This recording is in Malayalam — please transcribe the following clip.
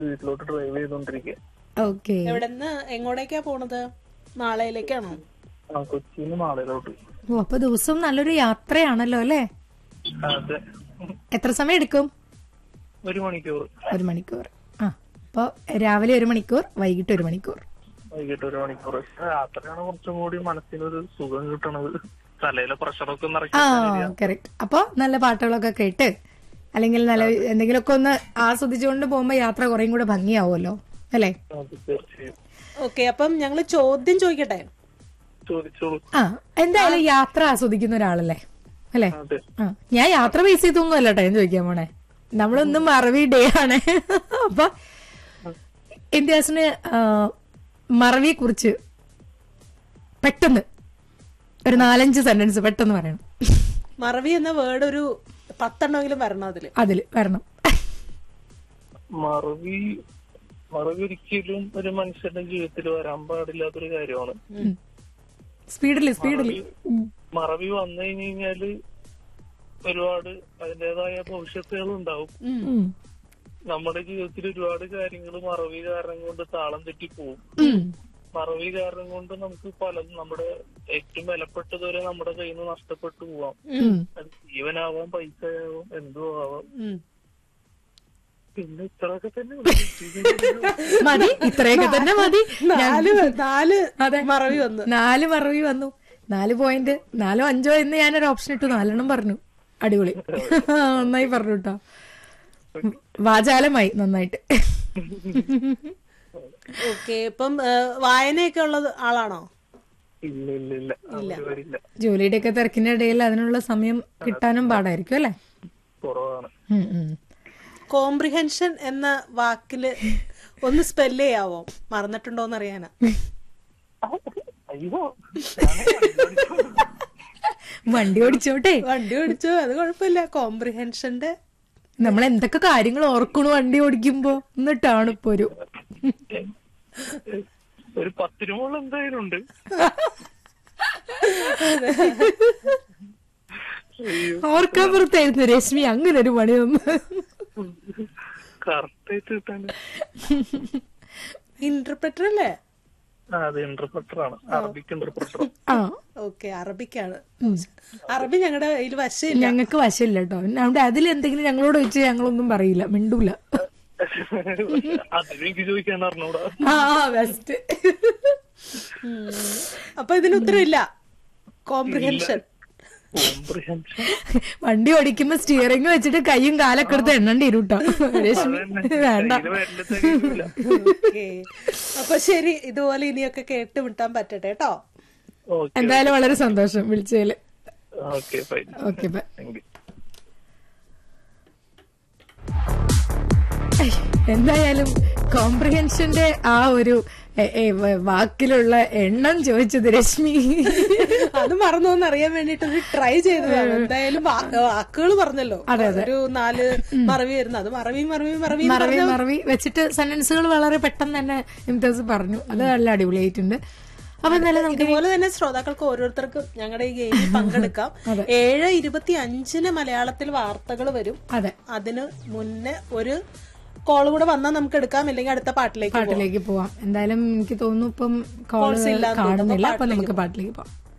വീട്ടിലോട്ട് ഡ്രൈവ് ചെയ്തോണ്ടിരിക്കുക ഓക്കെ എവിടെന്ന് എങ്ങോട്ടേക്കാ പോണത് നാളെയിലേക്കാണോ ആ കൊച്ചിയിൽ മാളയിലോട്ട് ഓ അപ്പൊ ദിവസവും നല്ലൊരു യാത്രയാണല്ലോ അല്ലേ അതെ എത്ര സമയം എടുക്കും ഒരു മണിക്കൂർ ഒരു മണിക്കൂർ ആ അപ്പൊ രാവിലെ ഒരു മണിക്കൂർ വൈകിട്ട് ഒരു മണിക്കൂർ വൈകിട്ട് ഒരു മണിക്കൂർ പക്ഷെ രാത്രിയാണ് കുറച്ചും കൂടി മനസ്സിനൊരു സുഖം കിട്ടണത് തലയിലെ പ്രഷറൊക്കെ ഒന്ന് ഇറക്കി ആ കറക്റ്റ് അപ്പൊ നല്ല പാട്ടുകളൊക്കെ കേട്ട് അല്ലെങ്കിൽ നല്ല എന്തെങ്കിലുമൊക്കെ ഒന്ന് ആസ്വദിച്ചുകൊണ്ട് പോകുമ്പോ യാത്ര കുറേം കൂടെ ഭംഗിയാവുമല്ലോ അല്ലേ അത് തീർച്ചയായും ഓക്കെ അപ്പം ഞങ്ങള് ചോദ്യം ചോദിക്കട്ടെ ചോദിച്ചോളൂ ആ എന്തായാലും യാത്ര ആസ്വദിക്കുന്ന ഒരാളല്ലേ അല്ലേ അതെ ആ ഞാൻ യാത്ര ബേസ് ചെയ്തൊന്നും അല്ല കേട്ടോ ഞാൻ ചോദിക്കാൻ പോണേ നമ്മളൊന്നും മറവി ഡേ ആണ് അപ്പൊ ഇന്ത്യാസിന് മറവിയെ കുറിച്ച് പെട്ടെന്ന് ഒരു നാലഞ്ച് സെന്റൻസ് പെട്ടെന്ന് പറയണം മറവി എന്ന വേർഡ് ഒരു പത്തെണ്ണമെങ്കിലും വരണം അതില് അതില് വരണം മറവി മറവി ഒരിക്കലും ഒരു മനുഷ്യന്റെ ജീവിതത്തിൽ വരാൻ പാടില്ലാത്തൊരു കാര്യമാണ് സ്പീഡില് സ്പീഡില് മറവി വന്നു കഴിഞ്ഞു കഴിഞ്ഞാല് ഒരുപാട് അതിന്റേതായ ഭവിഷ്യത്തുകൾ ഉണ്ടാവും ഉം. നമ്മുടെ ജീവിതത്തിൽ ഒരുപാട് കാര്യങ്ങൾ മറവി കാരണം കൊണ്ട് താളം തെറ്റി പോകും ഉം. മറവി കാരണം കൊണ്ട് നമുക്ക് പലതും നമ്മുടെ ഏറ്റവും വിലപ്പെട്ടത് വരെ നമ്മുടെ കയ്യിൽ നിന്ന് നഷ്ടപ്പെട്ടു പോവാം ഉം. അത് ജീവനാവാം പൈസ ആവാം എന്തോ ആവാം ഉം. പിന്നെ ഇത്രയൊക്കെ തന്നെ ഉള്ളൂ. മതി ഇത്രയൊക്കെ തന്നെ മതി നാല് നാല് അതെ. മറവി വന്ന് നാല് മറവി വന്നു നാല് പോയിന്റ് നാലോ അഞ്ചോ എന്ന് ഞാനൊരു ഓപ്ഷൻ ഇട്ടു നാലെണ്ണം പറഞ്ഞു അടിപൊളി നന്നായി പറഞ്ഞു കേട്ടോ വാചാലമായി നന്നായിട്ട് ഓക്കെ ഇപ്പം ഏ, വായനയൊക്കെ ഉള്ളത് ആളാണോ ഇല്ല ഇല്ല ഇല്ല ആ പരിപാടിയില്ല ജോലിയുടെ ഒക്കെ തിരക്കിന്റെ ഇടയിൽ അതിനുള്ള സമയം കിട്ടാനും പാടായിരിക്കും അല്ലേ കുറവാണ് ഉം, ഉം. കോംപ്രിഹെൻഷൻ എന്ന വാക്കില് ഒന്ന് സ്പെല്ല് ചെയ്യാവോ മറന്നിട്ടുണ്ടോന്ന് അറിയാനാ അയ്യോ വണ്ടി ഓടിച്ചോട്ടെ വണ്ടി ഓടിച്ചോ അത് കുഴപ്പമില്ല കോംപ്രിഹെൻഷന്റെ നമ്മൾ എന്തൊക്കെ കാര്യങ്ങൾ ഓർക്കണു വണ്ടി ഓടിക്കുമ്പോ എന്നിട്ടാണ് ഇപ്പൊ ഒരു ഒരു പത്ത് രൂപ എന്തായാലും ഉണ്ട് അയ്യോ ഓർക്കാൻ പുറത്തായിരുന്നു രശ്മി അങ്ങനെ ഒരു പണി വന്നു കറക്റ്റ് ആയിട്ട് കിട്ടാൻ ഇന്റർപ്രറ്റർ അല്ലേ ആ അത് ഇന്റർപ്രട്ടർ ആണ് അറബിക് ഇന്റർപ്രട്ടർ ആ ഓക്കെ അറബിക്കാണ് അറബി ഞങ്ങളുടെ കയ്യിൽ വശമില്ല ഞങ്ങൾക്ക് വശമില്ല കേട്ടോ അതുകൊണ്ട് അതിൽ എന്തെങ്കിലും ഞങ്ങളോട് വെച്ച് ഞങ്ങളൊന്നും പറയില്ല മിണ്ടൂല അതിന് എനിക്ക് ചോദിക്കാൻ അറിഞ്ഞൂടാ ആ ബെസ്റ്റ് ഉം. അപ്പൊ ഇതിന് ഉത്തരവില്ല കോംപ്രിഹെൻഷൻ കോംപ്രിഹെൻഷൻ വണ്ടി ഓടിക്കുമ്പോ സ്റ്റിയറിംഗ് വെച്ചിട്ട് കൈയും കാലൊക്കെ എടുത്ത് എണ്ണണ്ടി ഇരുട്ടോ രശ്മി വേണ്ട കയ്യില് വരല് തികയില്ല ഓക്കെ അപ്പൊ ശരി ഇതുപോലെ ഇനിയൊക്കെ കേട്ട് വിട്ടാൻ പറ്റട്ടെ കേട്ടോ ഓക്കെ എന്തായാലും വളരെ സന്തോഷം വിളിച്ചതില് okay fine okay bye thank you എന്തായാലും കോംപ്രിഹെൻഷന്റെ ആ ഒരു എ, എ, വ- വാക്കിലുള്ള എണ്ണം ചോദിച്ചത് രശ്മി അത് മറന്നോന്ന് അറിയാൻ വേണ്ടിട്ട് ഒരു ട്രൈ ചെയ്തതാണ് എന്തായാലും വാക്കുകൾ പറഞ്ഞല്ലോ ഒരു നാല് മറവി വരുന്നു അത് മറവി മറവി മറവി എന്ന് മറവി മറവി വെച്ചിട്ട് സെന്റൻസുകൾ വളരെ പെട്ടെന്ന് തന്നെ ഇംതിയാസ് പറഞ്ഞു അത് നല്ല അടിപൊളിയായിട്ടുണ്ട് അപ്പൊ എന്തായാലും നമുക്ക് ഇതുപോലെ തന്നെ ശ്രോതാക്കൾക്ക് ഓരോരുത്തർക്കും ഞങ്ങളുടെ ഈ ഗെയിമിൽ പങ്കെടുക്കാം ഏഴ് ഇരുപത്തി അഞ്ചിന് മലയാളത്തിൽ വാർത്തകൾ വരും അതെ അതിന് മുന്നേ ഒരു കോൾ കൂടെ വന്നാൽ നമുക്ക് എടുക്കാം അല്ലെങ്കിൽ അടുത്ത പാട്ടിലേക്ക് പോകാം. പാട്ടിലേക്ക് പോവാം എന്തായാലും എനിക്ക് തോന്നുന്നു ഇപ്പം കോള് Calls ഇല്ലാന്ന് തോന്നുന്നു. കാണുന്നില്ല അപ്പൊ പാട്ടിലേക്ക് നമുക്ക് പാട്ടിലേക്ക് പോവാം